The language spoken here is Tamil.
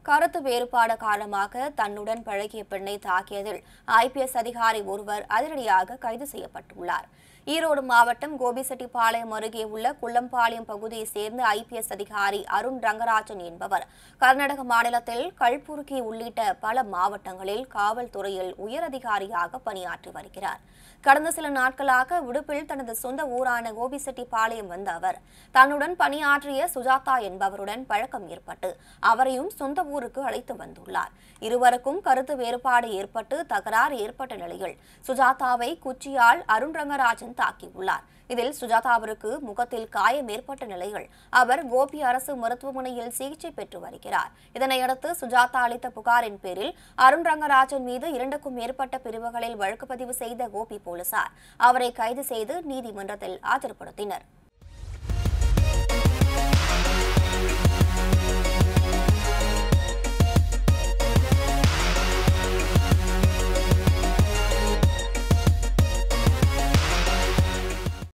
கருத்து வேறுபாடு காரணமாக தன்னுடன் பழகிய பெண்ணை தாக்கியதில் ஐபிஎஸ் அதிகாரி ஒருவர் அதிரடியாக கைது செய்யப்பட்டுள்ளார் ஈரோடு மாவட்டம் கோபிசெட்டிப்பாளையம் அருகே உள்ள குள்ளம்பாளையம் பகுதியைச் சேர்ந்த ஐபிஎஸ் அதிகாரி அருண் ரங்கராஜன் என்பவர் கர்நாடக மாநிலத்தில் கல்புர்கி உள்ளிட்ட பல மாவட்டங்களில் காவல்துறையில் உயரதிகாரியாக பணியாற்றி வருகிறார் கடந்த சில நாட்களாக விடுப்பில் தனது சொந்த ஊரான கோபிசெட்டிப்பாளையம் வந்த அவர் தன்னுடன் பணியாற்றிய சுஜாதா என்பவருடன் பழக்கம் ஏற்பட்டு அவரையும் சொந்த ஊருக்கு அழைத்து வந்துள்ளார் இருவருக்கும் கருத்து வேறுபாடு ஏற்பட்டு தகராறு ஏற்பட்ட நிலையில் சுஜாதாவை குச்சியால் அருண் ரங்கராஜன் தாக்கியுள்ளார் இதில் சுஜாதாவிற்கு முகத்தில் காயம் ஏற்பட்ட நிலையில் அவர் கோபி அரசு மருத்துவமனையில் சிகிச்சை பெற்று வருகிறார் இதனையடுத்து சுஜாதா அளித்த புகாரின் பேரில் அருண் ரங்கராஜன் மீது இரண்டுக்கும் மேற்பட்ட பிரிவுகளில் வழக்கு பதிவு செய்த கோபி போலீசார் அவரை கைது செய்து நீதிமன்றத்தில் ஆஜர்படுத்தினர்